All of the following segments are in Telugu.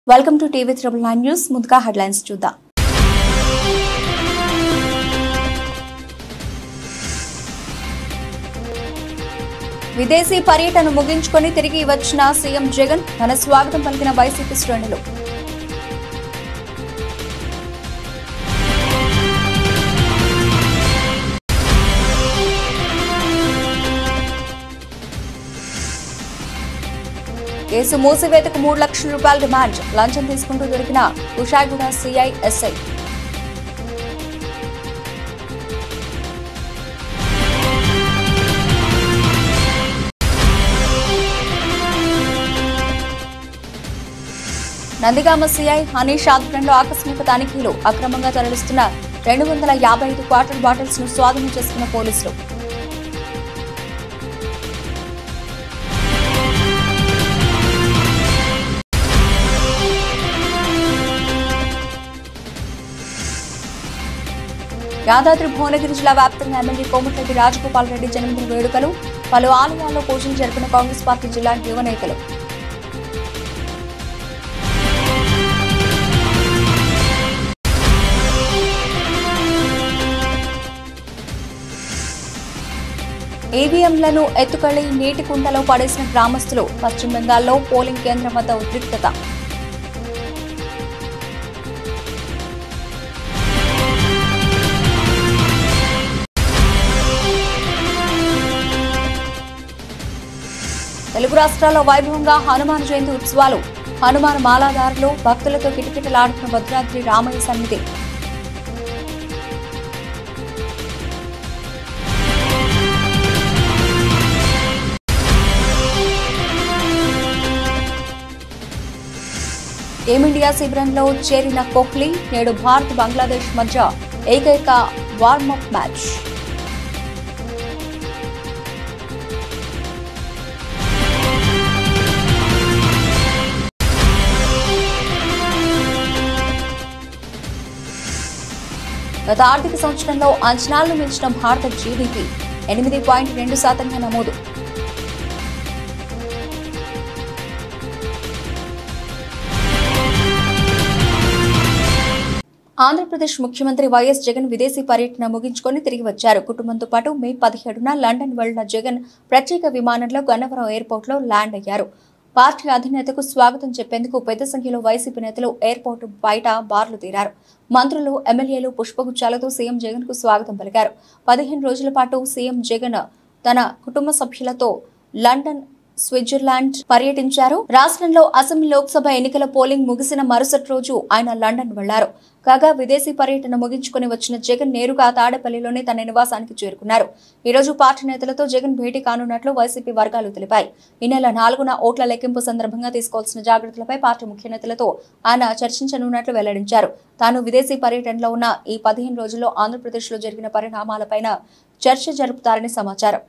Welcome to TV triple nine news ముందుగా హెడ్లైన్స్ చూద్దాం విదేశీ పర్యటన ముగించుకొని తిరిగి వచ్చిన సీఎం జగన్ ఘన స్వాగతం పలికిన వైసీపీ శ్రేణులు కేసు మూసివేతకు మూడు లక్షల రూపాయల డిమాండ్ లంచం తీసుకుంటూ దొరికిన Kushaiguda CI SI Nandigama CI Hanish ఆధ్వర్యంలో ఆకస్మిక తనిఖీలు అక్రమంగా తరలిస్తున్న రెండు వందల యాభై ఐదు క్వార్టర్ బాటిల్స్ ను స్వాధీనం చేసుకున్న పోలీసులు యాదాద్రి భువనగిరి జిల్లా వ్యాప్తంగా ఎమ్మెల్యే కోమటిరెడ్డి రాజగోపాల్ రెడ్డి జన్మదిన వేడుకలు పలు ఆలయాల్లో పూజలు జరిపిన కాంగ్రెస్ పార్టీ జిల్లా యువ నేతలు ఈవీఎంలను ఎత్తుకెళ్లి నీటి కుంటలో పడేసిన గ్రామస్తులు పశ్చిమ బెంగాల్లో పోలింగ్ కేంద్రం వద్ద ఉద్రిక్తత తెలుగు రాష్ట్రాల్లో వైభవంగా హనుమాన్ జయంతి ఉత్సవాలు హనుమాన్ మాలాదారులు భక్తులతో కిటకిటలాడుతున్న భద్రాద్రి రామయ్య సన్నిధి టీమిండియా శిబిరంలో చేరిన కోహ్లీ నేడు భారత్ బంగ్లాదేశ్ మధ్య ఏకైక వార్మప్ మ్యాచ్ గత ఆర్థిక సంవత్సరంలో అంచనాలను మించిన భారత జీడీపీ ఎనిమిది పాయింట్ రెండు శాతంగా నమోదు ఆంధ్రప్రదేశ్ ముఖ్యమంత్రి వైఎస్ జగన్ విదేశీ పర్యటన ముగించుకొని తిరిగి వచ్చారు కుటుంబంతో పాటు మే పదిహేడున లండన్ వెళ్లిన జగన్ ప్రత్యేక విమానంలో గన్నవరం ఎయిర్పోర్ట్లో ల్యాండ్ అయ్యారు పార్టీ అధినేతకు స్వాగతం చెప్పేందుకు పెద్ద సంఖ్యలో వైసీపీ నేతలు ఎయిర్పోర్ట్ బయట బార్లు తీరారు మంత్రులు ఎమ్మెల్యేలు పుష్పగుచ్చాలతో సీఎం జగన్ కు స్వాగతం పలికారు పదిహేను రోజుల పాటు సీఎం జగన్ తన కుటుంబ సభ్యులతో లండన్ స్విట్జర్లాండ్ పర్యటించారు రాష్ట్రంలో అసెంబ్లీ లోక్సభ ఎన్నికల పోలింగ్ ముగిసిన మరుసటి రోజు ఆయన లండన్ వెళ్లారు కాగా విదేశీ పర్యటన ముగించుకుని వచ్చిన జగన్ నేరుగా తాడేపల్లిలోనే తన నివాసానికి చేరుకున్నారు ఈ రోజు పార్టీ నేతలతో జగన్ భేటీ కానున్నట్లు వైసీపీ వర్గాలు తెలిపాయి ఈ నెల నాలుగున ఓట్ల లెక్కింపు సందర్భంగా తీసుకోవాల్సిన జాగ్రత్తలపై పార్టీ ముఖ్య నేతలతో ఆయన చర్చించనున్నట్లు వెల్లడించారు తాను విదేశీ పర్యటనలో ఉన్న ఈ పదిహేను రోజుల్లో ఆంధ్రప్రదేశ్లో జరిగిన పరిణామాలపైన చర్చ జరుపుతారని సమాచారం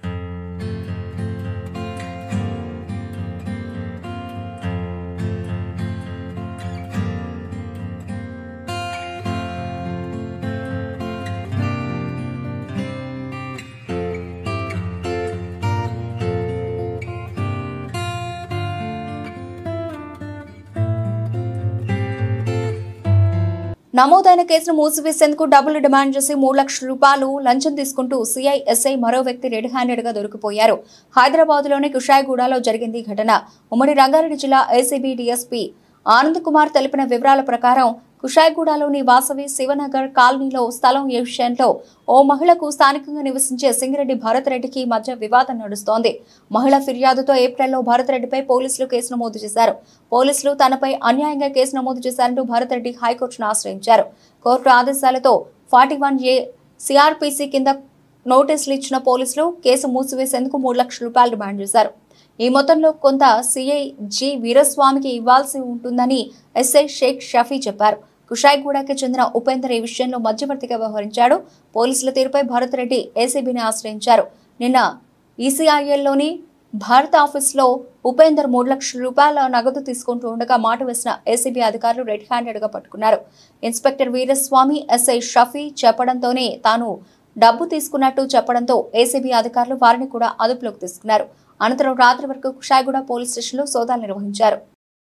నమోదైన కేసును మూసివేసేందుకు డబ్బులు డిమాండ్ చేసి మూడు లక్షల రూపాయలు లంచం తీసుకుంటూ సిఐ ఎస్ఐ మరో వ్యక్తి రెడ్ హ్యాండెడ్ గా దొరికిపోయారు హైదరాబాద్ లోని కుషాయిగూడలో జరిగింది ఈ ఘటన ఉమ్మడి రంగారెడ్డి జిల్లా ఏసీబీ డీఎస్పీ ఆనంద్ కుమార్ తెలిపిన వివరాల ప్రకారం కుషాయిగూడలోని వాసవి శివనగర్ కాలనీలో స్థలం ఏ విషయంలో ఓ మహిళకు స్థానికంగా నివసించే సింగిరెడ్డి భరత్ రెడ్డికి మధ్య వివాదం నడుస్తోంది మహిళ ఫిర్యాదుతో ఏప్రిల్లో భరత్ రెడ్డిపై పోలీసులు కేసు నమోదు చేశారు పోలీసులు తనపై అన్యాయంగా కేసు నమోదు చేశారంటూ భరత్ రెడ్డి హైకోర్టును ఆశ్రయించారు కోర్టు ఆదేశాలతో ఫార్టీ వన్ ఏ సిఆర్పిసి కింద నోటీసులు ఇచ్చిన పోలీసులు కేసు మూసివేసేందుకు మూడు లక్షల రూపాయలు డిమాండ్ చేశారు ఈ మొత్తంలో కొంత సిఐ జి వీరస్వామికి ఇవ్వాల్సి ఉంటుందని ఎస్ఐ షేక్ షఫీ చెప్పారు కుషాయిగూడకి చెందిన ఉపేందర్ ఈ విషయంలో మధ్యవర్తిగా వ్యవహరించాడు పోలీసుల తీరుపై భరత్ రెడ్డి ఏసీబీని ఆశ్రయించారు నిన్న ఈసీఐఎల్లోని భారత ఆఫీసులో ఉపేందర్ మూడు లక్షల రూపాయల నగదు తీసుకుంటూ ఉండగా మాట వేసిన ఏసీబీ అధికారులు రెడ్ హ్యాండెడ్ గా పట్టుకున్నారు ఇన్స్పెక్టర్ వీరస్వామి ఎస్ఐ షఫీ చెప్పడంతోనే తాను డబ్బు తీసుకున్నట్టు చెప్పడంతో ఏసీబీ అధికారులు వారిని కూడా అదుపులోకి తీసుకున్నారు అనంతరం రాత్రి వరకు కుషాయిగూడ పోలీస్ స్టేషన్లో సోదాలు నిర్వహించారు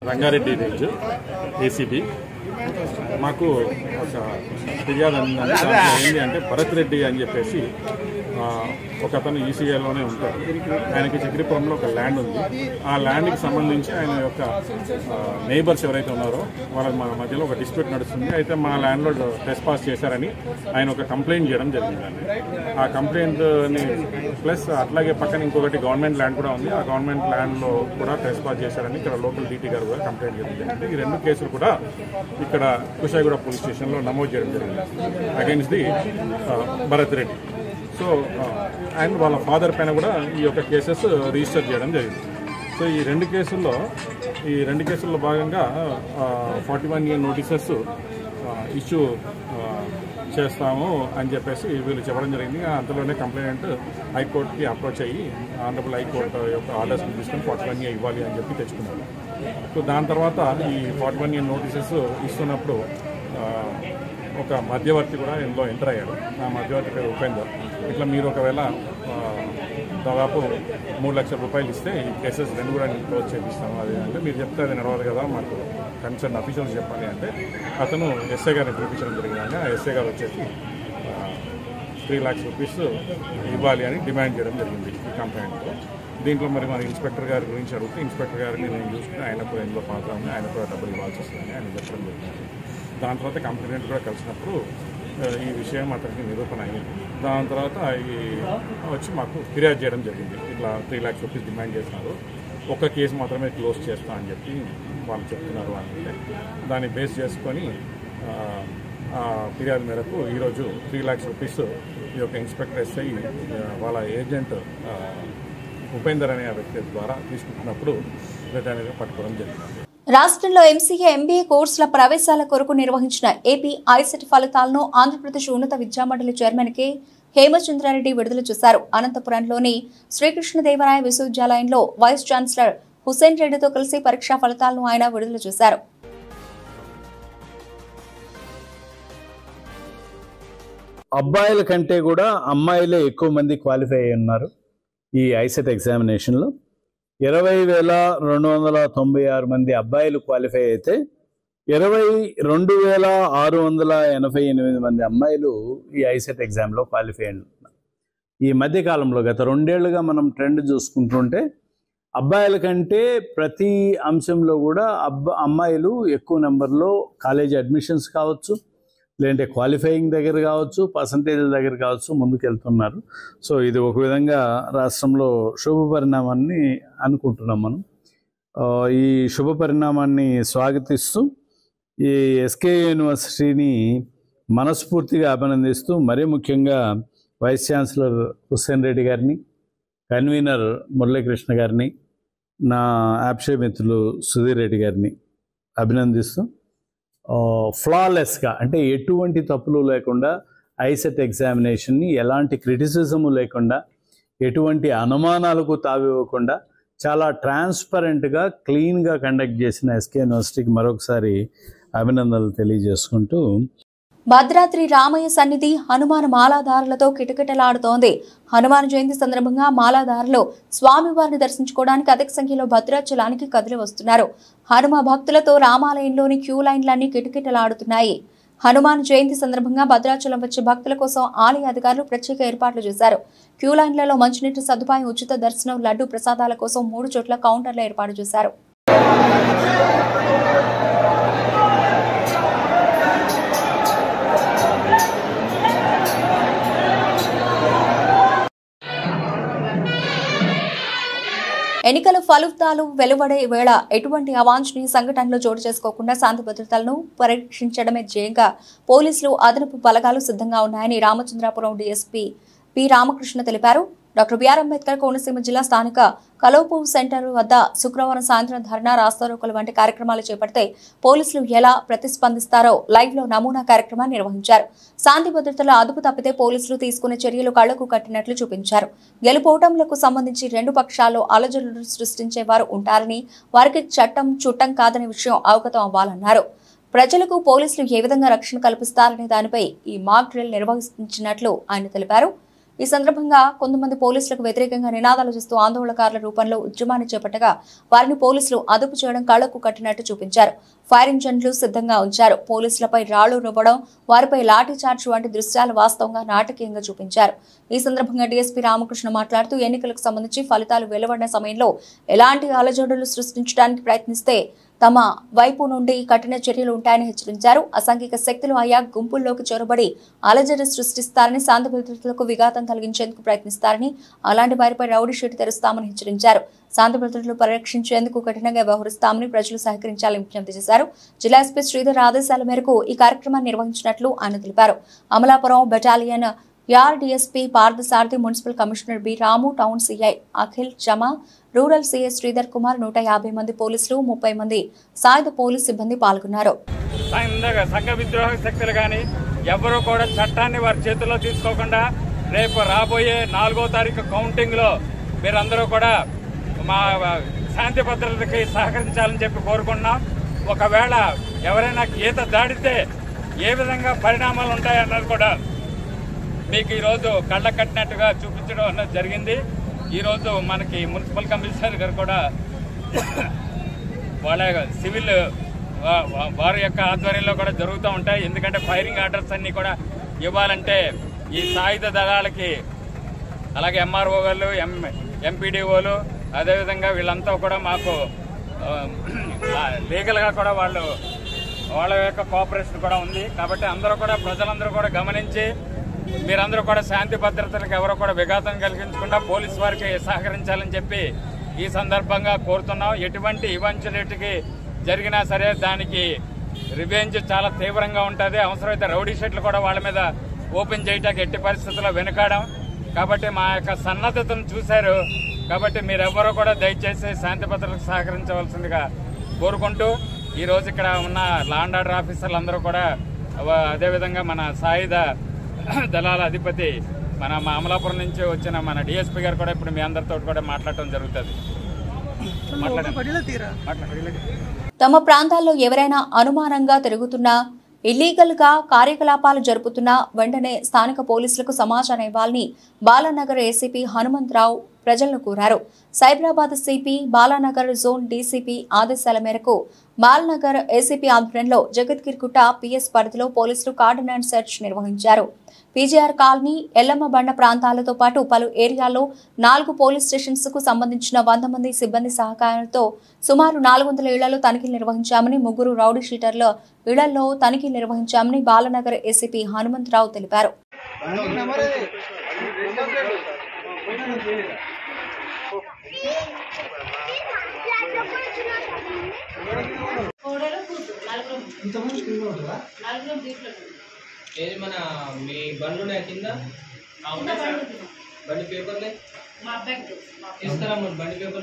రంగారెడ్డి రేంజ్ ఏసీబీ మాకు ఒక ఫిర్యాదు అందిందండి దాంట్లో ఏంటి అంటే భరత్ రెడ్డి అని చెప్పేసి ఆ, ఒక అతను ఈసీఐలోనే ఉంటాడు ఆయనకి చక్రిపురంలో ఒక ల్యాండ్ ఉంది ఆ ల్యాండ్కి సంబంధించి ఆయన యొక్క నైబర్స్ ఎవరైతే ఉన్నారో వాళ్ళ మా మధ్యలో ఒక డిస్ప్యూట్ నడుస్తుంది అయితే మా ల్యాండ్లో టెస్ట్ పాస్ చేశారని ఆయన ఒక కంప్లైంట్ చేయడం జరిగిందండి ఆ కంప్లైంట్ని ప్లస్ అట్లాగే పక్కన ఇంకొకటి గవర్నమెంట్ ల్యాండ్ కూడా ఉంది ఆ గవర్నమెంట్ ల్యాండ్లో కూడా టెస్ట్ పాస్ చేశారని ఇక్కడ లోకల్ డీటీ గారు కూడా కంప్లైంట్ చేయడం జరిగింది ఈ రెండు కేసులు కూడా ఇక్కడ కుషాయిగూడ పోలీస్ స్టేషన్లో నమోదు చేయడం జరిగింది against the Bharat Reddy so and వాళ్ళ ఫాదర్ పైన కూడా ఈ యొక్క కేసెస్ రిజిస్టర్ చేయడం జరిగింది సో ఈ రెండు కేసుల్లో ఈ రెండు కేసుల్లో భాగంగా forty one year notices issue చేస్తాము అని చెప్పేసి వీళ్ళు చెప్పడం జరిగింది అంతలోనే కంప్లైంట్ హైకోర్టుకి అప్రోచ్ అయ్యి ఆనరబుల్ హైకోర్టు యొక్క ఆర్డర్స్ తీసుకొని ఫార్టీ వన్ ఇయర్ ఇవ్వాలి అని చెప్పి తెచ్చుకున్నారు సో దాని తర్వాత ఈ ఫార్టీ వన్ ఇయర్ నోటీసెస్ ఇస్తున్నప్పుడు ఆ, ఒక మధ్యవర్తి కూడా ఇందులో ఎంటర్ అయ్యాడు ఆ మధ్యవర్తి పేరు ఉపేందర్ ఇట్లా మీరు ఒకవేళ ఆ, దాదాపు మూడు లక్షల రూపాయలు ఇస్తే ఈ కేసెస్ రెండు కూడా నేను క్లోజ్ చేపిస్తాను అది అంటే మీరు చెప్తే అది నడవదు కదా మాకు కన్సర్న్ అఫీషియల్స్ చెప్పాలి అంటే అతను ఎస్ఐ గారిని పిలిపించడం జరిగింది ఆ ఎస్ఐ గారు వచ్చేసి త్రీ ల్యాక్స్ రూపీస్ ఇవ్వాలి అని డిమాండ్ చేయడం జరిగింది ఈ కంప్లైంట్లో దీంట్లో మరి మన ఇన్స్పెక్టర్ గారి గురించి అడిగితే ఇన్స్పెక్టర్ గారిని నేను చూసుకుని ఆయనకు ఎందులో పాత్ర ఉంది ఆయన కూడా డబ్బులు ఇవ్వాల్సి వస్తుందని ఆయన చెప్పడం జరిగింది దాని తర్వాత కంప్లైంట్ కూడా కలిసినప్పుడు ఆ, ఈ విషయం అతనికి నిరూపణ అయింది దాని తర్వాత ఈ వచ్చి మాకు ఫిర్యాదు చేయడం జరిగింది ఇట్లా త్రీ ల్యాక్స్ రూపీస్ డిమాండ్ చేస్తున్నారు ఒక కేసు మాత్రమే క్లోజ్ చేస్తా అని చెప్పి వాళ్ళు చెప్తున్నారు అంటే దాన్ని బేస్ చేసుకొని ఆ, ఆ ఫిర్యాదు మేరకు ఈరోజు త్రీ ల్యాక్స్ రూపీస్ ఈ యొక్క ఇన్స్పెక్టర్ ఎస్ఐ ఆ, వాళ్ళ ఏజెంట్ ఆ, ఉపేందర్ అనే ఆ వ్యక్తి ద్వారా తీసుకుంటున్నప్పుడు రిటర్న్గా పట్టుకోవడం జరిగింది రాష్ట్రంలో ఎంసీఏ ఎంబీఏ కోర్సుల ప్రవేశాల కొరకు నిర్వహించిన ఏపీ ఐసెట్ ఫలితాలను ఆంధ్రప్రదేశ్ ఉన్నత విద్యామండలి చైర్మన్ కె హేమచంద్రారెడ్డి విడుదల చేశారు అనంతపురంలోని శ్రీకృష్ణదేవరాయ విశ్వవిద్యాలయంలో వైస్ ఛాన్సలర్ హుసేన్ రెడ్డితో కలిసి పరీక్షా ఫలితాలను ఆయన విడుదల చేశారు అబ్బాయిల కంటే కూడా అమ్మాయిలే ఎక్కువ మంది క్వాలిఫై అయి ఉన్నారు ఈ ఐసెట్ ఎగ్జామినేషన్లో ఇరవై వేల రెండు వందల తొంభై ఆరు మంది అబ్బాయిలు క్వాలిఫై అయితే ఇరవై రెండు వేల ఆరు వందల ఎనభై ఎనిమిది మంది అమ్మాయిలు ఈ ఐసెట్ ఎగ్జామ్లో క్వాలిఫై అయి ఉన్నారు ఈ మధ్యకాలంలో గత రెండేళ్లుగా మనం ట్రెండ్ చూసుకుంటుంటే అబ్బాయిల కంటే ప్రతి అంశంలో కూడా అబ్బ అమ్మాయిలు ఎక్కువ నెంబర్లో కాలేజ్ అడ్మిషన్స్ కావచ్చు లేదంటే క్వాలిఫైయింగ్ దగ్గర కావచ్చు పర్సంటేజ్ల దగ్గర కావచ్చు ముందుకెళ్తున్నారు సో ఇది ఒక విధంగా రాష్ట్రంలో శుభ పరిణామాన్ని అనుకుంటున్నాం మనం ఆ, ఈ శుభ పరిణామాన్ని స్వాగతిస్తూ ఈ ఎస్కే యూనివర్సిటీని మనస్ఫూర్తిగా అభినందిస్తూ మరీ ముఖ్యంగా వైస్ ఛాన్సలర్ హుస్సేన్ రెడ్డి గారిని కన్వీనర్ మురళీకృష్ణ గారిని నా యాప్షే మిత్రులు సుధీర్ రెడ్డి గారిని అభినందిస్తూ ఫ్లాలెస్గా అంటే ఎటువంటి తప్పులు లేకుండా ఐసెట్ ఎగ్జామినేషన్ని ఎలాంటి క్రిటిసిజము లేకుండా ఎటువంటి అనుమానాలకు తావివ్వకుండా చాలా ట్రాన్స్పరెంట్గా క్లీన్గా కండక్ట్ చేసిన ఎస్కే యూనివర్సిటీకి మరొకసారి అభినందనలు తెలియజేసుకుంటూ భద్రాద్రి రామయ్య సన్నిధి హనుమాన్ మాలాధారులతో కిటకిటలాడుతోంది హనుమాన్ జయంతి సందర్భంగా మాలాధారులు స్వామివారిని దర్శించుకోవడానికి అధిక సంఖ్యలో భద్రాచలానికి కదిలి వస్తున్నారు హనుమ భక్తులతో రామాలయంలోని క్యూ లైన్లన్నీ కిటకిటలాడుతున్నాయి హనుమాన్ జయంతి సందర్భంగా భద్రాచలం వచ్చే భక్తుల కోసం ఆలయ అధికారులు ప్రత్యేక ఏర్పాట్లు చేశారు క్యూ లైన్లలో మంచినీటి సదుపాయం ఉచిత దర్శనం లడ్డు ప్రసాదాల కోసం మూడు చోట్ల కౌంటర్లు ఏర్పాటు చేశారు ఎన్నికల ఫలితాలు వెలువడే వేళ ఎటువంటి అవాంఛనీయ సంఘటనలు చోటు చేసుకోకుండా శాంతి భద్రతలను పరీక్షించడమే ధ్యేయంగా పోలీసులు అదనపు బలగాలు సిద్ధంగా ఉన్నాయని రామచంద్రాపురం డీఎస్పీ పి రామకృష్ణ తెలిపారు డాక్టర్ బిఆర్ అంబేద్కర్ కోనసీమ జిల్లా స్థానిక కలోపు సెంటర్ వద్ద శుక్రవారం సాయంత్రం ధర్నా రాస్తారోకలు వంటి కార్యక్రమాలు చేపడితే పోలీసులు ఎలా ప్రతిస్పందిస్తారో లైవ్ లో నమూనా కార్యక్రమాన్ని నిర్వహించారు శాంతి భద్రతల అదుపు తప్పితే పోలీసులు తీసుకునే చర్యలు కళ్లకు కట్టినట్లు చూపించారు గెలుపోటములకు సంబంధించి రెండు పక్షాల్లో అలజడులు సృష్టించే వారు ఉంటారని వారికి చట్టం చుట్టం కాదనే విషయం అవగతం అవ్వాలన్నారు ప్రజలకు పోలీసులు ఏ విధంగా రక్షణ కల్పిస్తారనే దానిపై ఈ మాక్ డ్రిల్ నిర్వహించినట్లు ఆయన తెలిపారు ఈ సందర్భంగా కొంతమంది పోలీసులకు వ్యతిరేకంగా నినాదాలు చేస్తూ ఆందోళనకారుల రూపంలో ఉద్యమాన్ని చేపట్టగా వారిని పోలీసులు అదుపు చేయడం కళ్లకు కట్టినట్టు చూపించారు ఫైర్ ఇంజన్లు సిద్ధంగా ఉంచారు పోలీసులపై రాళ్లు రువ్వడం వారిపై లాఠీ చార్జ్ వంటి దృశ్యాలు వాస్తవంగా నాటకీయంగా చూపించారు ఈ సందర్భంగా డీఎస్పీ రామకృష్ణ మాట్లాడుతూ ఎన్నికలకు సంబంధించి ఫలితాలు వెలువడిన సమయంలో ఎలాంటి అలజడులు సృష్టించడానికి ప్రయత్నిస్తే తమ వైపు నుండి కఠిన చర్యలు ఉంటాయని హెచ్చరించారు అసాంఘిక శక్తులు ఆయా గుంపుల్లోకి చొరబడి అలజడి సృష్టిస్తారని శాంతి భద్రతలకు విఘాతం కలిగించేందుకు ప్రయత్నిస్తారని అలాంటి వారిపై రౌడీ షీట్ తెరుస్తామని హెచ్చరించారు శాంతి భద్రతలు పరిరక్షించేందుకు కఠినంగా వ్యవహరిస్తామని ప్రజలు సహకరించాలని విజ్ఞప్తి చేశారు జిల్లా ఎస్పీ శ్రీధర్ ఆదేశాల మేరకు ఈ కార్యక్రమాన్ని నిర్వహించినట్లు ఆయన తెలిపారు అమలాపురం బెటాలియన్ యార్ DSP Parthasarathi municipal commissioner B Ramu town CI Akhil జమా రూరల్ సిఐ శ్రీధర్ కుమార్ నూట యాభై మంది పోలీసులు ముప్పై మంది సాయుధ పోలీస్ సిబ్బంది పాల్గొన్నారు సంఘ సంఘ విద్రోహ శక్తులు కానీ ఎవరు కూడా చట్టాన్ని వారి చేతుల్లో తీసుకోకుండా రేపు రాబోయే నాలుగో తారీఖు కౌంటింగ్ లో మీరందరూ కూడా మా శాంతి భద్రతకి సహకరించాలని చెప్పి కోరుకుంటున్నాం ఒకవేళ ఎవరైనా ఈత దాడితే ఏ విధంగా పరిణామాలు ఉంటాయన్నది కూడా మీకు ఈరోజు కళ్ళ కట్టినట్టుగా చూపించడం అన్నది జరిగింది ఈరోజు మనకి మున్సిపల్ కమిషనర్ గారు కూడా వాళ్ళ సివిల్ వా- వా- వారి యొక్క ఆధ్వర్యంలో కూడా జరుగుతూ ఉంటాయి ఎందుకంటే ఫైరింగ్ ఆర్డర్స్ అన్ని కూడా ఇవ్వాలంటే ఈ సాయుధ దళాలకి అలాగే ఎంఆర్ఓ వాళ్ళు ఎం ఎంపీడీఓలు అదేవిధంగా వీళ్ళంతా కూడా మాకు ఆ, లీగల్గా కూడా వాళ్ళు వాళ్ళ యొక్క కోఆపరేషన్ కూడా ఉంది కాబట్టి అందరూ కూడా ప్రజలందరూ కూడా గమనించి మీరందరూ కూడా శాంతి భద్రతలకు ఎవరు కూడా విఘాతం కలిగించకుండా పోలీస్ వారికి సహకరించాలని చెప్పి ఈ సందర్భంగా కోరుతున్నాం ఎటువంటి ఇవంచులేటికి జరిగినా సరే దానికి రివెంజ్ చాలా తీవ్రంగా ఉంటుంది అవసరమైతే రౌడీ షీట్లు కూడా వాళ్ళ మీద ఓపెన్ చేయటానికి ఎట్టి పరిస్థితుల్లో వెనుకాడం కాబట్టి మా యొక్క సన్నద్ధతను చూశారు కాబట్టి మీరెవ్వరూ కూడా దయచేసి శాంతి భద్రతలకు సహకరించవలసిందిగా కోరుకుంటూ ఈ రోజు ఇక్కడ ఉన్న లాండ్ ఆర్డర్ ఆఫీసర్లు అందరూ కూడా వ- అదేవిధంగా మన సాయుధ దళాల అధిపతి మన మా అమలాపురం నుంచి వచ్చిన మన డిఎస్పీ గారు కూడా ఇప్పుడు మీ అందరితో కూడా మాట్లాడటం జరుగుతుంది మాట్లాడండి మాట్లాడండి తమ ప్రాంతాల్లో ఎవరైనా అనుమానంగా తిరుగుతున్నా ఇల్లీగల్ గా కార్యకలాపాలు జరుపుతున్నా వెంటనే స్థానిక పోలీసులకు సమాచారం ఇవ్వాలని బాలానగర్ ఏసీపీ హనుమంతరావు ప్రజలను కోరారు Cyberabad CP Balanagar zone DCP ఆదేశాల మేరకు బాలనగర్ ఏసీపీ ఆధ్వర్యంలో జగద్గిరిగుట్ట పిఎస్ పరిధిలో పోలీసులు కార్డినెన్స్ సెర్చ్ నిర్వహించారు పీజీఆర్ కాలనీ ఎల్లమ్మ బండ ప్రాంతాలతో పాటు పలు ఏరియాల్లో నాలుగు పోలీస్ స్టేషన్స్ కు సంబంధించిన వంద మంది సిబ్బంది సహకారంతో సుమారు నాలుగు వందల ఇళ్లలో తనిఖీలు నిర్వహించామని ముగ్గురు రౌడీ షీటర్ల ఇళ్లలో తనిఖీలు నిర్వహించామని బాలనగర్ ఏసీపీ హనుమంతరావు తెలిపారు ఏది మన మీ బండ్లు ఉన్నాయి కింద బండి పేపర్లే తీసుకురమ్మ బండి పేపర్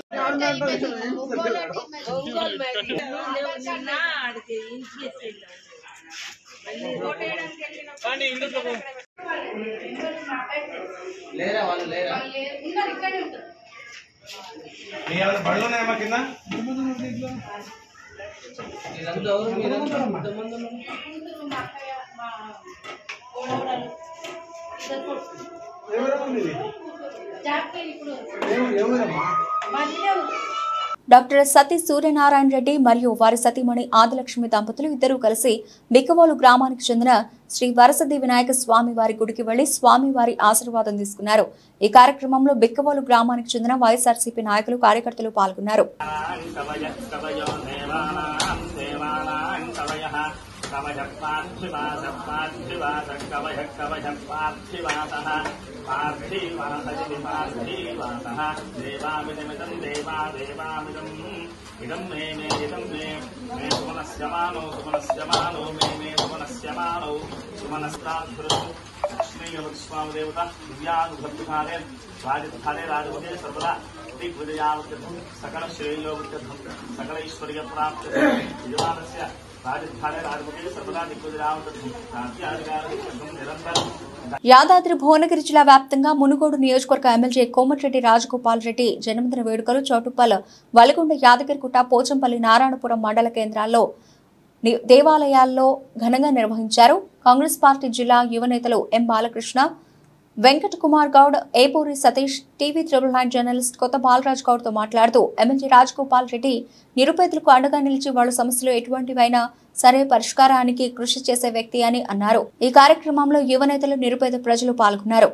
లేరా వాళ్ళు లేరా మీరంతా ఎవరు మీరంతా ఎంతమంది ఉన్నారు? డాక్టర్ సతీ సూర్యనారాయణ రెడ్డి మరియు వారి సతీమణి ఆదిలక్ష్మి దంపతులు ఇద్దరూ కలిసి బిక్కవోలు గ్రామానికి చెందిన శ్రీ వరసది వినాయక స్వామి వారి గుడికి వెళ్లి స్వామి వారి ఆశీర్వాదం తీసుకున్నారు ఈ కార్యక్రమంలో బిక్కవోలు గ్రామానికి చెందిన వైఎస్ఆర్సీపీ నాయకులు కార్యకర్తలు పాల్గొన్నారు కవయ కవయో దేవానాం దేవానాం కవయః కవయ పార్థివాస పార్థివాస కవయ కవయ పార్థివాసః పార్థివాసది పార్థివాసః దేవామిదమిదం దేవా దేవామిదం ఇదం మే మే ఇదం మే మే సుమనస్య మానో సుమనస్య మానో మే మే సుమనస్య మానో సుమనస్తాభృతం లక్ష్మీగణపతిస్వామి దేవత దివ్యానుభక్తికాలే రాజధానే రాజవదే సర్వదా దిగ్విజయావృద్ధం సకల శ్రేయోవృద్ధం సకలైశ్వర్య ప్రాప్తి యజమానస్య రాజధానే రాజవదే సర్వదా దిగ్విజయావృద్ధం రాజ్యాధికారం నిరంతరం యాదాద్రి భువనగిరి జిల్లా వ్యాప్తంగా మునుగోడు నియోజకవర్గ ఎమ్మెల్యే కోమటిరెడ్డి రాజగోపాల్ రెడ్డి జన్మదిన వేడుకలు చౌటుప్పల్ వలిగొండ యాదగిరిగుట్ట పోచంపల్లి నారాయణపురం మండల కేంద్రాల్లో ని- దేవాలయాల్లో ఘనంగా నిర్వహించారు కాంగ్రెస్ పార్టీ జిల్లా యువ నేతలు M Balakrishna Venkat Kumar Goud Epuri Satish TV triple nine journalist Kotha Balaraj Goud తో మాట్లాడుతూ ఎమ్మెల్యే రాజగోపాల్ రెడ్డి నిరుపేదలకు అండగా నిలిచి వాళ్ళ సమస్యలు ఎటువంటివైనా సరే పరిష్కారానికి కృషి చేసే వ్యక్తి అని అన్నారు ఈ కార్యక్రమంలో యువ నేతలు నిరుపేద ప్రజలు పాల్గొన్నారు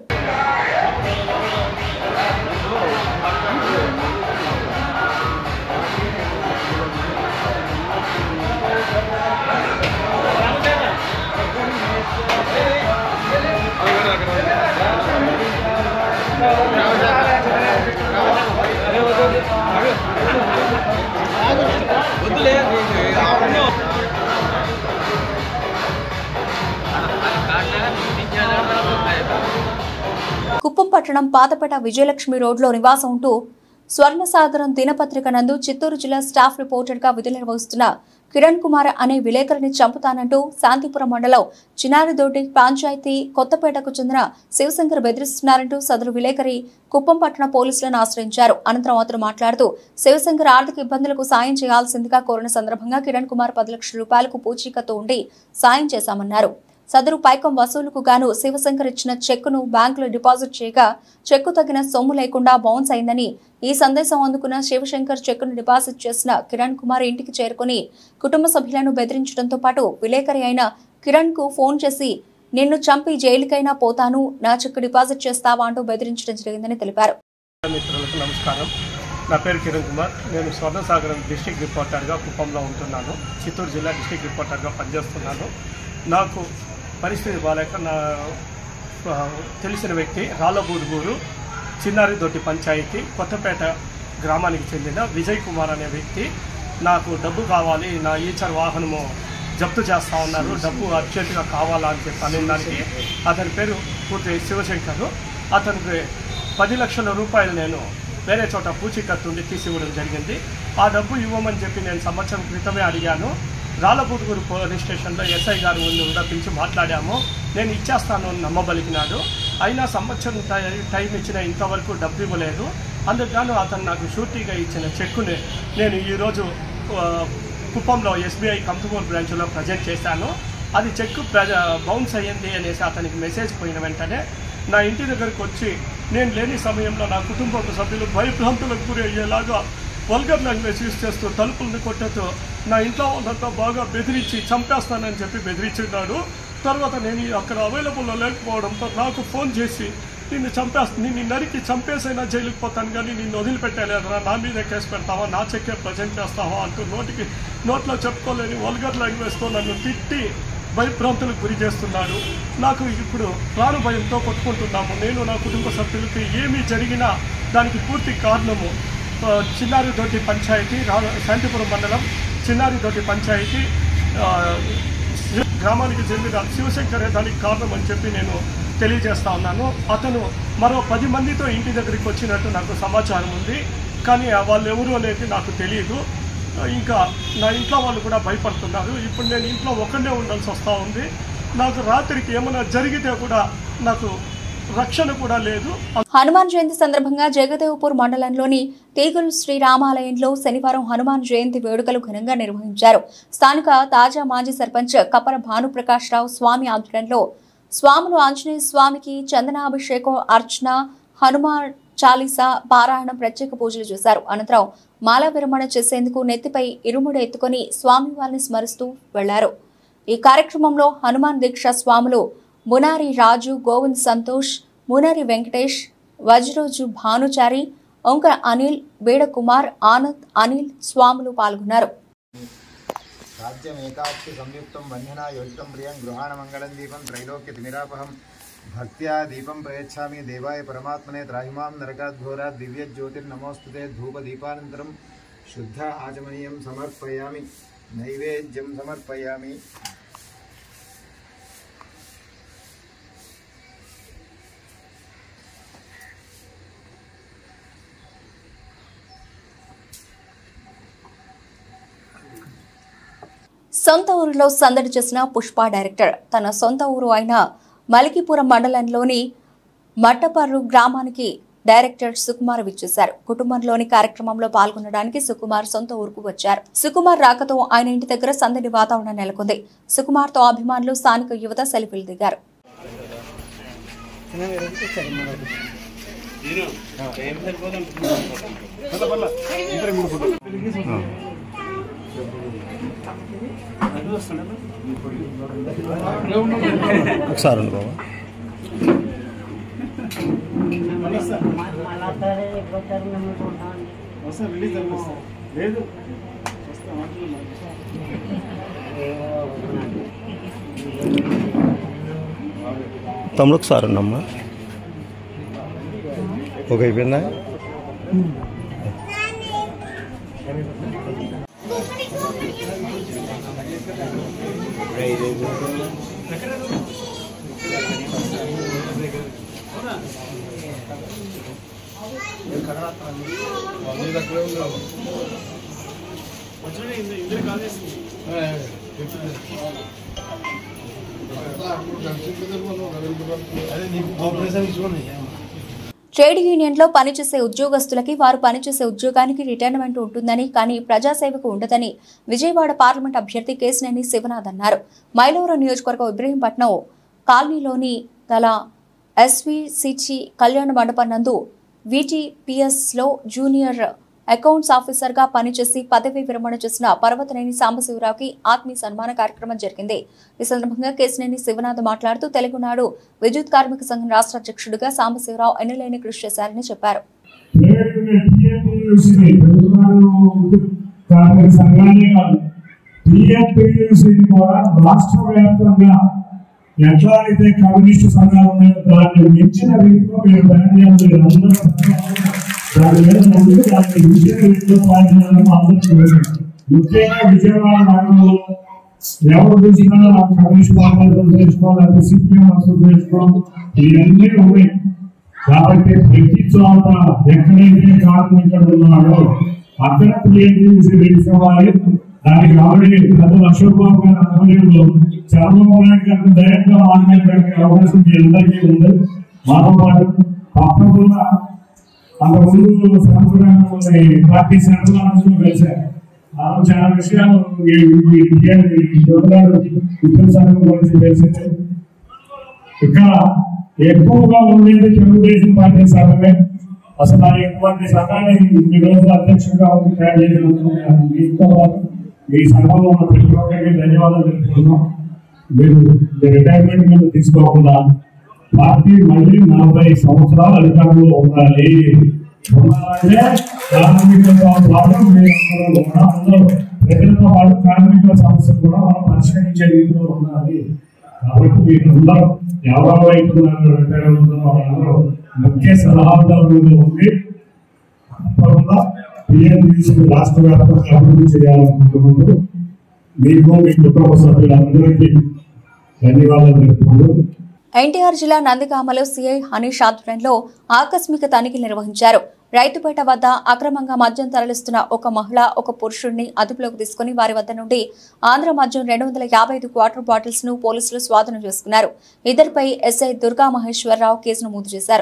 కుప్పం పట్టణం పాతపేట విజయలక్ష్మి రోడ్లో నివాసం ఉంటూ స్వర్ణసాగరం దినపత్రిక నందు చిత్తూరు జిల్లా స్టాఫ్ రిపోర్టర్గా విధులు నిర్వహిస్తున్న కిరణ్ కుమార్ అనే విలేకరిని చంపుతానంటూ శాంతిపురం మండలం చిన్నారిదోటి పంచాయతీ కొత్తపేటకు చెందిన శివశంకర్ బెదిరిస్తున్నారంటూ సదరు విలేకరి కుప్పం పట్టణ పోలీసులను ఆశ్రయించారు అనంతరం అతను మాట్లాడుతూ శివశంకర్ ఆర్థిక ఇబ్బందులకు సాయం చేయాల్సిందిగా కోరిన సందర్భంగా కిరణ్ కుమార్ పది లక్షల రూపాయలకు పూచీకత్తు ఉండి సాయం చేశామన్నారు సదరు పైకం వసూలుకు గాను శివశంకర్ ఇచ్చిన చెక్కును బ్యాంకులో డిపాజిట్ చేయగా చెక్కు తగిన సొమ్ము లేకుండా బౌన్స్ అయిందని ఈ సందేశం అందుకున్న శివశంకర్ చెక్కును డిపాజిట్ చేసిన కిరణ్ కుమార్ ఇంటికి చేరుకుని కుటుంబ సభ్యులను బెదిరించడంతో పాటు విలేకరి అయిన కిరణ్ కు ఫోన్ చేసి నిన్ను చంపి జైలుకైనా పోతాను నా చెక్కు డిపాజిట్ చేస్తావా అంటూ బెదిరించడం జరిగిందని తెలిపారు మిత్రులకు నమస్కారం నా పేరు కిరణ్ కుమార్ నేను స్వర్ణసాగరం డిస్టిక్ రిపోర్టర్గా కుప్పంలో ఉంటున్నాను చిత్తూరు జిల్లా డిస్టిక్ రిపోర్టర్గా పనిచేస్తున్నాను నాకు పరిస్థితి బాగాలేక నా ఆ, తెలిసిన వ్యక్తి రాళ్ళబూదుగూరు చిన్నారి దొడ్డి పంచాయతీ కొత్తపేట గ్రామానికి చెందిన విజయ్ కుమార్ అనే వ్యక్తి నాకు డబ్బు కావాలి నా ఈచర్ వాహనము జప్తు చేస్తా ఉన్నారు డబ్బు అర్జెంటుగా కావాలా అని చెప్పి అనే దానికి అతని పేరు పూర్తి శివశంకర్ అతనికి పది లక్షల రూపాయలు నేను వేరే చోట పూచీకత్తు ఉండి తీసి ఇవ్వడం జరిగింది ఆ డబ్బు ఇవ్వమని చెప్పి నేను సంవత్సరం క్రితమే అడిగాను రాళ్ళపూతుగూరు పోలీస్ స్టేషన్లో ఎస్ఐ గారు ముందు కూడా పిలిచి మాట్లాడాము నేను ఇచ్చేస్తాను అని నమ్మబలికినాడు అయినా సంవత్సరం టై- టైం ఇచ్చిన ఇంతవరకు డబ్బు ఇవ్వలేదు అందుకు అతను నాకు షూరిటీగా ఇచ్చిన చెక్కుని నేను ఈరోజు ఆ, కుప్పంలో ఎస్బీఐ కంతుమూరు బ్రాంచ్లో ప్రజెంట్ చేశాను అది చెక్ ప్రజ బౌన్స్ అయ్యింది అనేసి అతనికి మెసేజ్ పోయిన వెంటనే నా ఇంటి దగ్గరకు వచ్చి నేను లేని సమయంలో నా కుటుంబ సభ్యులు భయభ్రాంతులకు గురి అయ్యేలాగా వల్గర్ లాంగ్వేజ్ యూస్ చేస్తూ తలుపులను కొట్టతో నా ఇంట్లో వాళ్ళంతా బాగా బెదిరించి చంపేస్తానని చెప్పి బెదిరించున్నాడు తర్వాత నేను అక్కడ అవైలబుల్లో లేకపోవడంతో నాకు ఫోన్ చేసి నిన్ను చంపేస్తా నిన్ను నరికి చంపేసైనా జైలుకి పోతాను కానీ నిన్ను వదిలిపెట్టలేదురా నా మీద కేసు పెడతావా నా చెక్కే ప్రజెంట్ చేస్తావా అంటూ నోటికి నోట్లో చెప్పుకోలేని వల్గర్ లాంగ్వేజ్తో నన్ను తిట్టి భయభ్రాంతులకు గురి చేస్తున్నాడు నాకు ఇప్పుడు ప్రాణ భయంతో కొట్టుకుంటున్నాము నేను నా కుటుంబ సభ్యులకి ఏమీ జరిగినా దానికి పూర్తి కారణము ఆ, చిన్నారి దొడ్డి పంచాయతీ రా- శాంతిపురం మండలం చిన్నారి దొడ్డి పంచాయతీ ఆ, శి- గ్రామానికి చెందిన శివశంకరే దానికి కారణం అని చెప్పి నేను తెలియజేస్తా ఉన్నాను అతను మరో పది మందితో ఇంటి దగ్గరికి వచ్చినట్టు నాకు సమాచారం ఉంది కానీ వాళ్ళు ఎవరు అనేది నాకు తెలియదు ఇంకా నా ఇంట్లో వాళ్ళు కూడా భయపడుతున్నారు ఇప్పుడు నేను ఇంట్లో ఒక్కడే ఉండాల్సి వస్తూ ఉంది నాకు రాత్రికి ఏమైనా జరిగితే కూడా నాకు రక్షణ కూడా లేదు హనుమాన్ జయంతి సందర్భంగా జగదేవ్పూర్ మండలంలోని తీగుల్ శ్రీరామాలయంలో శనివారం హనుమాన్ జయంతి వేడుకలు ఘనంగా నిర్వహించారు స్థానిక తాజా మాజీ సర్పంచ్ కపర భానుప్రకాష్ రావు స్వామి ఆధ్వర్యంలో స్వాములు ఆంజనేయ స్వామికి చందనాభిషేకం అర్చన హనుమాన్ చాలీసా పారాయణం ప్రత్యేక పూజలు చేశారు అనంతరం మాల విరమణ చేసేందుకు నెత్తిపై ఇరుముడు ఎత్తుకొని స్వామి వారిని స్మరిస్తూ వెళ్లారు ఈ కార్యక్రమంలో హనుమాన్ దీక్ష స్వాములు మునారి రాజు గోవింద్ సంతోష్ మునారి వెంకటేష్ వజ్రోజు భానుచారి ఓంక అనిల్ బేడకుమార్ ఆనంద్ అనిల్ స్వాములు పాల్గొన్నారు రాజ్యమేకాక్షి సంయుక్తం వందనా యోజితం ప్రియం గృహాణమంగళం దీపం త్రైలోక్యతిమిరాపహం భక్త్యా దీపం ప్రయచ్ఛామి దేవాయ పరమాత్మనే త్రాహిమాం నరకాద్ఘోరాత్ దివ్యజ్యోతిర్నమోస్తుతే ధూపదీపానంతరం శుద్ధ ఆచమనీయం సమర్పయామి నైవేద్యం సమర్పయామి సొంత ఊరిలో సందడి చేసిన పుష్ప డైరెక్టర్ తన సొంత ఊరు అయిన మలికిపురం మండలంలోని మట్టపర్రు గ్రామానికి డైరెక్టర్ సుకుమార్ విచ్చేశారు కుటుంబంలోని కార్యక్రమంలో పాల్గొనడానికి సుకుమార్ సొంత ఊరుకు వచ్చారు సుకుమార్ రాకతో ఆయన ఇంటి దగ్గర సందడి వాతావరణం నెలకొంది సుకుమార్ తో అభిమానులు స్థానిక యువత సెల్ఫీలు దిగారు ఒకసారి ఉండు బాబా లేదు తమ్ముడు ఒకసారి ఉండమ్మా ఒక అయిపోయిందా ట్రేడ్ యూనియన్లో పనిచేసే ఉద్యోగస్తులకి వారు పనిచేసే ఉద్యోగానికి రిటైర్మెంట్ ఉంటుందని కానీ ప్రజాసేవకు ఉండదని విజయవాడ పార్లమెంట్ అభ్యర్థి కేసినేని శివనాథ్ అన్నారు మైలవరం నియోజకవర్గం ఇబ్రహీంపట్నం కాలనీలోని గల ఎస్విసిచి కళ్యాణ మండపం నందు విటిపిఎస్లో జూనియర్ అకౌంట్స్ ఆఫీసర్గా పనిచేసి పదవి విరమణ చేసిన పర్వతనేని సాంబశివరావుకి ఆత్మీయ సన్మాన కార్యక్రమం జరిగింది ఈ సందర్భంగా కేసినేని శివనాథ్ మాట్లాడుతూ తెలుగునాడు విద్యుత్ కార్మిక సంఘం రాష్ట్ర అధ్యక్షుడిగా సాంబశివరావు ఎన్నులేని కృషి చేశారని చెప్పారు కార్మిక సంఘాలే కాదు టీఎన్టీయూసీని కూడా రాష్ట్ర వ్యాప్తంగా ఎట్లా అయితే కమ్యూనిస్టు సంఘాలు ఉన్నాయో దాన్ని మించిన రీతిలో మీరు ప్రయాణాలు అందరూ దాని మీద ముందు దాన్ని మించిన రీతిలో పాల్గొనడం అందరూ చూడండి ముఖ్యంగా విజయవాడ నగరంలో ఎవరు చూసినా నాకు కమ్యూనిస్ట్ పార్టీ అసోసియేషన్ లేకపోతే సిపిఎం అసోసియేషన్ ఇవన్నీ ఉన్నాయి కాబట్టి ప్రతి చోట ఎక్కడైతే కార్మికుడు ఉన్నాడో అక్కడ టీఎన్టీసీ తీసుకోవాలి దానికి ఆల్రెడీ పెద్ద అశోక్ బాబు గారి ఆధ్వర్యంలో చంద్రబాబు నాయుడు గారిని డైరెక్ట్ గా మాట్లాడడానికి అవకాశం మీ అందరికీ ఉంది మాతో పాటు తప్పకుండా అంతకుముందు సంవత్సరాన్ని పార్టీ సెంట్రల్ కలిశారు ఆ రోజు చాలా విషయాలు ఈ ఈ ఈ యువకులారు విద్యుత్ సంఘం గురించి తెలిసింది ఇక్కడ ఎక్కువగా ఉండేది తెలుగుదేశం పార్టీ సంఘమే అసలు ఆ ఇటువంటి సంఘాన్ని ఈ రోజు అధ్యక్షుడిగా ఉండి తయారు చేసినందుకు నేను మీతో పాటు మీ సంఘంలో ఉన్న ప్రతి ఒక్కరికి ధన్యవాదాలు తెలుపుతున్నాం మీరు మీ రిటైర్మెంట్ మీద తీసుకోకుండా పార్టీ మళ్ళీ నలభై సంవత్సరాలు అధికారంలో ఉండాలి ఉండాలంటే కార్మికులతో పాటు మీరు కూడా అందరూ ప్రజలతో పాటు కార్మికుల సమస్యలు కూడా మనం పరిష్కరించే రీతిలో ఉండాలి కాబట్టి మీరు అందరూ ఎవరో వైపు రిటైర్ అవుతున్న వాళ్ళందరూ ముఖ్య సలహాదారులుగా ఉండి తప్పకుండా పిఎండిసి రాష్ట్ర వ్యాప్తంగా అభివృద్ధి చేయాలనుకుంటున్నారు మీకు మీ కుటుంబ సభ్యులందరికీ ధన్యవాదాలు తెలుపుకుంటూ ఎన్టీఆర్ జిల్లా నందిగామలో సీఐ హనీష్ ఆధ్వర్యంలో ఆకస్మిక తనిఖీలు నిర్వహించారు రైతుపేట వద్ద అక్రమంగా మద్యం తరలిస్తున్న ఒక మహిళ ఒక పురుషుడిని అదుపులోకి తీసుకుని వారి వద్ద నుండి ఆంధ్ర మద్యం రెండు వందల యాభై ఐదు క్వార్టర్ బాటిల్స్ ను పోలీసులు స్వాధీనం చేసుకున్నారు ఇద్దరిపై ఎస్ఐ దుర్గా మహేశ్వరరావు కేసు నమోదు చేశారు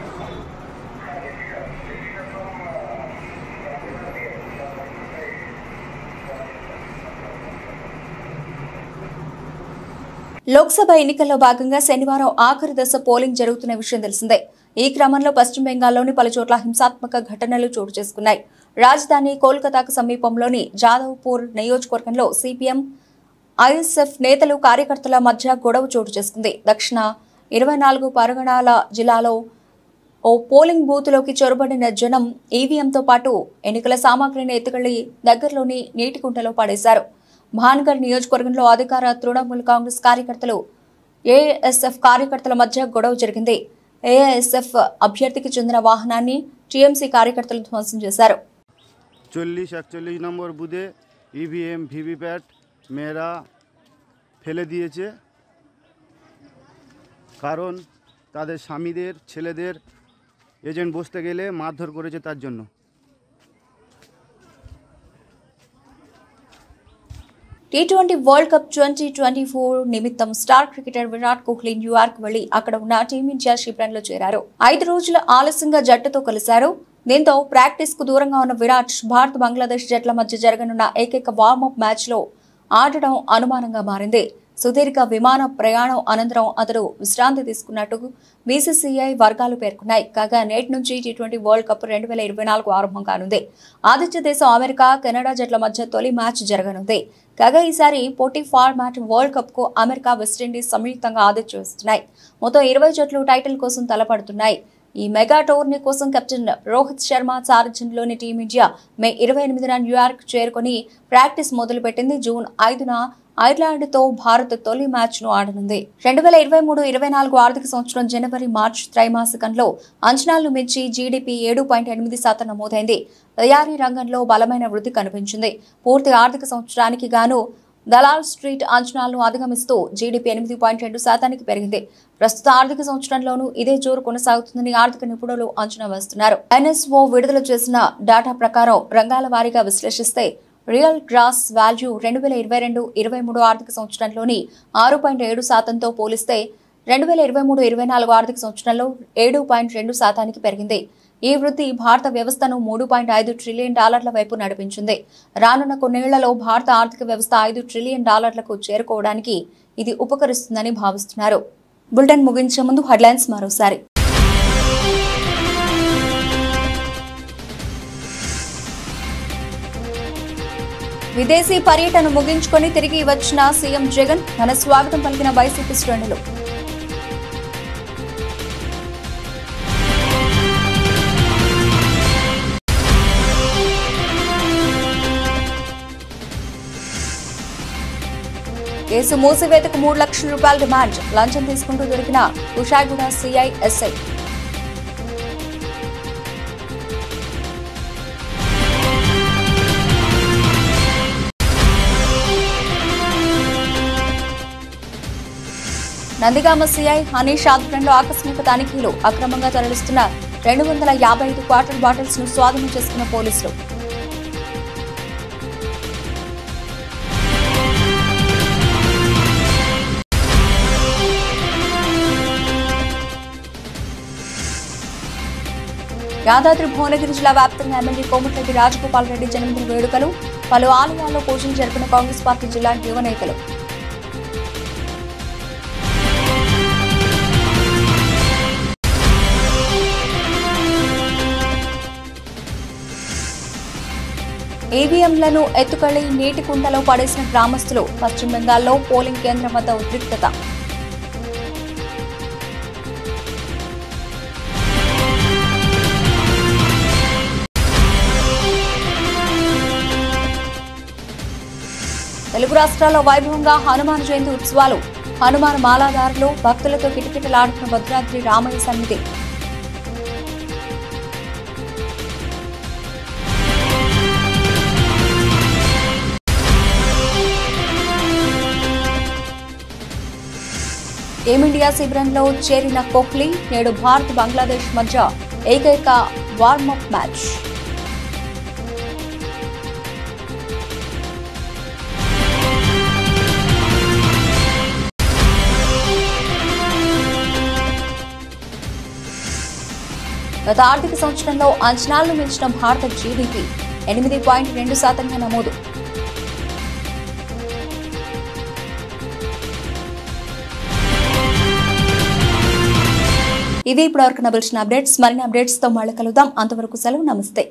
లోక్సభ ఎన్నికల్లో భాగంగా శనివారం ఆఖరి దశ పోలింగ్ జరుగుతున్న విషయం తెలిసిందే ఈ క్రమంలో పశ్చిమ బెంగాల్లోని పలు చోట్ల హింసాత్మక ఘటనలు చోటు చేసుకున్నాయి రాజధాని కోల్కతాకు సమీపంలోని జాదవ్పూర్ నియోజకవర్గంలో సిపిఎం ఐఎస్ఎఫ్ నేతలు కార్యకర్తల మధ్య గొడవ చోటు చేసుకుంది దక్షిణ ఇరవై నాలుగు పరగణాల జిల్లాలో ఓ పోలింగ్ బూత్లోకి చొరబడిన జనం ఈవీఎంతో పాటు ఎన్నికల సామాగ్రిని ఎత్తుకెళ్లి దగ్గరలోని నీటి కుంటలో పడేశారు భాన్గర్ నియోజకవర్గంలో అధికార తృణమూల్ కాంగ్రెస్ కార్యకర్తలు ఏఎస్ఎఫ్ కార్యకర్తల మధ్య గొడవ జరిగింది ఏఎస్ఎఫ్ అభ్యర్థికి చెందిన వాహనాన్ని టీఎంసీ కార్యకర్తలు ధ్వంసం చేశారు চল্লিশ একচল্লিশ নম্বর বুথে ইভিএম ভিভিপ্যাট মেয়েরা ফেলে দিয়েছে কারণ তাদের স্বামীদের ছেলেদের এজেন্ট বসতে গেলে মারধর করেছে তার জন্য T twenty world cup twenty twenty four నిమిత్తం star cricketer Virat Kohli New York వెళ్లి అక్కడ ఉన్న టీమిండియా శిబిరంలో చేరారు ఐదు రోజుల ఆలస్యంగా జట్టుతో కలిశారు దీంతో ప్రాక్టీస్ కు దూరంగా ఉన్న విరాట్ భారత్ బంగ్లాదేశ్ జట్ల మధ్య జరగనున్న ఏకైక వార్మప్ మ్యాచ్ లో ఆడడం అనుమానంగా మారింది సుదీర్ఘ విమాన ప్రయాణం అనంతరం అతడు విశ్రాంతి తీసుకున్నట్టు బీసీసీఐ వర్గాలు పేర్కొన్నాయి కాగా నేటి నుంచి టీ ట్వంటీ వరల్డ్ కప్ రెండు వేల ఇరవై నాలుగు ఆరంభం కానుంది ఆదిత్య దేశం అమెరికా కెనడా జట్ల మధ్య తొలి మ్యాచ్ జరగనుంది కాగా ఈసారి పోటీ ఫార్మాట్ వరల్డ్ కప్ కు అమెరికా వెస్టిండీస్ సంయుక్తంగా ఆదిత్య వేస్తున్నాయి మొత్తం ఇరవై జట్లు టైటిల్ కోసం తలపడుతున్నాయి ఈ మెగా టోర్నీ కోసం కెప్టెన్ రోహిత్ శర్మ సారథ్యంలోని టీమిండియా మే ఇరవై ఎనిమిదిన న్యూయార్క్ చేరుకొని ప్రాక్టీస్ మొదలుపెట్టింది జూన్ ఐదున ఐర్లాండ్ తో భారత్ తొలి మ్యాచ్ ను ఆడనుంది రెండు వేల ఇరవై మూడు ఇరవై నాలుగు ఆర్థిక సంవత్సరం జనవరి మార్చ్ త్రైమాసికంలో అంచనాలను మించి జీడీపీ ఏడు పాయింట్ ఎనిమిది శాతం నమోదైంది తయారీ రంగంలో బలమైన వృద్ధి కనిపించింది పూర్తి ఆర్థిక సంవత్సరానికి గాను దలాల్ స్ట్రీట్ అంచనాలను అధిగమిస్తూ జీడీపీ ఎనిమిది పాయింట్ రెండు శాతానికి పెరిగింది ప్రస్తుత ఆర్థిక సంవత్సరంలోనూ ఇదే జోరు కొనసాగుతుందని ఆర్థిక నిపుణులు అంచనా వేస్తున్నారు ఎన్ఎస్ఓ విడుదల చేసిన డేటా ప్రకారం రంగాల వారీగా విశ్లేషిస్తే రియల్ గ్రాస్ వాల్యూ రెండు వేల ఇరవై రెండు ఇరవై మూడు ఆర్థిక సంవత్సరంలోని ఆరు పాయింట్ ఏడు శాతంతో పోలిస్తే రెండు వేల ఇరవై మూడు ఇరవై నాలుగు ఆర్థిక సంవత్సరంలో ఏడు పాయింట్ రెండు శాతానికి పెరిగింది ఈ వృద్ధి భారత వ్యవస్థను మూడు పాయింట్ ఐదు ట్రిలియన్ డాలర్ల వైపు నడిపించింది రానున్న కొన్నేళ్లలో భారత ఆర్థిక వ్యవస్థ ఐదు ట్రిలియన్ డాలర్లకు చేరుకోవడానికి ఇది ఉపకరిస్తుందని భావిస్తున్నారు బులెటిన్ ముగించే ముందు హెడ్లైన్స్ మరోసారి విదేశీ పర్యటన ముగించుకొని తిరిగి వచ్చిన సీఎం జగన్ ఘన స్వాగతం పలికిన వైసీపీ శ్రేణులు కేసు మూసివేతకు మూడు లక్షల రూపాయల డిమాండ్ లంచం తీసుకుంటూ దొరికిన Kushaiguda CI SI Nandigama CI Hanish ఆధ్వర్యంలో ఆకస్మిక తనిఖీలు అక్రమంగా తరలిస్తున్న రెండు వందల యాభై ఐదు క్వార్టర్ బాటిల్స్ ను స్వాధీనం చేసుకున్న పోలీసులు యాదాద్రి భువనగిరి జిల్లా వ్యాప్తంగా ఎమ్మెల్యే కోమటిరెడ్డి రాజగోపాల్ రెడ్డి జన్మదిన వేడుకలు పలు ఆలయాల్లో పూజలు జరిపిన కాంగ్రెస్ పార్టీ జిల్లా యువ నేతలు ఈవీఎంలను ఎత్తుకెళ్లి నీటి కుంటలో పడేసిన గ్రామస్తులు పశ్చిమ బెంగాల్లో పోలింగ్ కేంద్రం వద్ద ఉద్రిక్తత తెలుగు రాష్ట్రాల్లో వైభవంగా హనుమాన్ జయంతి ఉత్సవాలు హనుమాన్ మాలాదారులు భక్తులతో కిటకిటలాడుతున్న భద్రాద్రి రామయ్య సన్నిధి టీమిండియా శిబిరంలో చేరిన కోహ్లీ నేడు భారత్ బంగ్లాదేశ్ మధ్య ఏకైక వార్మప్ మ్యాచ్ గత ఆర్థిక సంవత్సరంలో అంచనాలను మించిన భారత జీడీపీ ఎనిమిది పాయింట్ రెండు శాతంగా నమోదు ఇవి ఇప్పటివరకు నబిల్చిన అప్డేట్స్ మరిన్ని అప్డేట్స్ తో మళ్ళీ కలుద్దాం అంతవరకు సెలవు నమస్తే